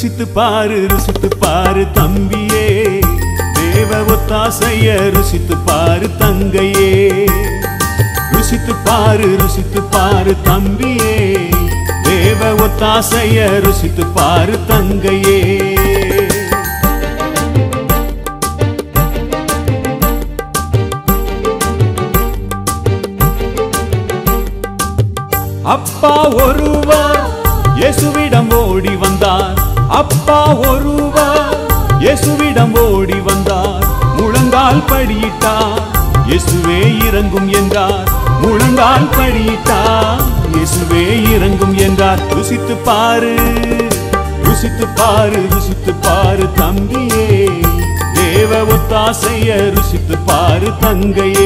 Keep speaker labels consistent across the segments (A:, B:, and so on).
A: ருசித்து பாரு ருசித்து பாரு தம்பியே தேவ ஒத்தாசைய ருசித்து பாரு தங்கையே ருசித்து பாரு ருசித்து பாரு தம்பியே தேவ ஒத்தாசைய ருசித்து பாரு தங்கையே அப்பா ஒருவர் இயேசுவிடம் ஓடி வந்தார் அப்பா ஒருவர் இயேசுவிடம் ஓடி வந்தார் முழங்கால் படியிட்டார் இயேசுவே இறங்கும் என்றார் முழங்கால் படியிட்டார் இயேசுவே இறங்கும் என்றார் ருசித்து பாரு ருசித்து பாரு ருசித்து பாரு தம்பியே தேவ ஒத்தாசைய ருசித்து பாரு தங்கையே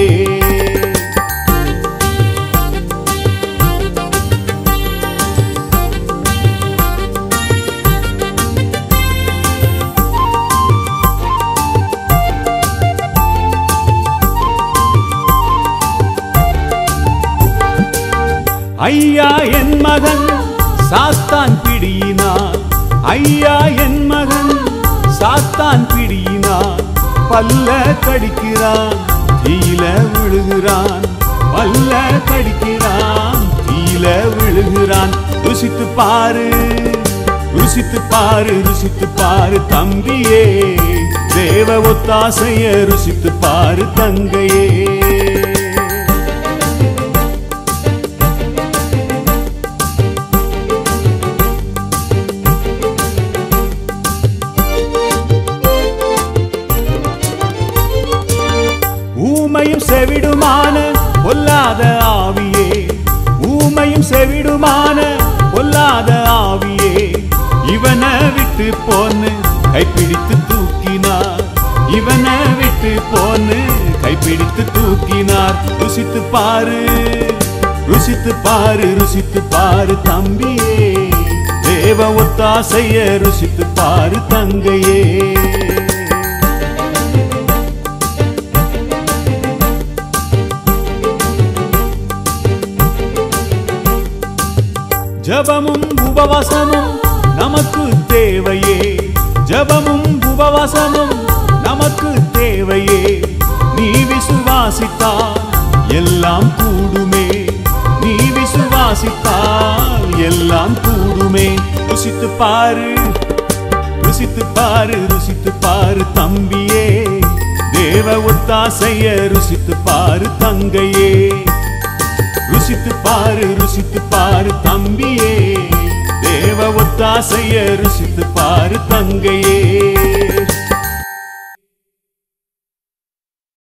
A: ஐயா என் மகன் சாத்தான் பிடியினார் ஐயா என் மகன் சாத்தான் பிடியினார் பல்ல கடிக்கிறான் கீழ விழுகிறான் பல்ல கடிக்கிறான் கீழ விழுகிறான் ருசித்து பாரு ருசித்து பாரு ருசித்து பாரு தம்பியே தேவ ஒத்தாசைய ருசித்து பாரு தங்கையே ஊமையும் செவிடுமான பொல்லாத ஆவியே ஊமையும் செவிடுமான பொல்லாத ஆவியே இவனை விட்டு போன்னு கைப்பிடித்து தூக்கினார் இவனை விட்டு போன்னு கைப்பிடித்து தூக்கினார் ருசித்து பாரு ருசித்து பாரு ருசித்து பாரு தம்பியே தேவ ஒத்தாசைய ருசித்து பாரு தங்கையே ஜபமும் உபவாசமும் நமக்கு தேவையே ஜபமும் உபவாசமும் நமக்கு தேவையே நீ விசுவாசித்தால் எல்லாம் கூடுமே நீ விசுவாசித்தால் எல்லாம் கூடுமே ருசித்து பாரு ருசித்து பாரு ருசித்து பாரு தம்பியே தேவ ஒத்தாசைய ருசித்து பாரு தங்கையே ருசித்து பாரு ருசித்து பாரு தம்பியே தேவ ஒத்தாசைய ருசித்து பாரு தங்கையே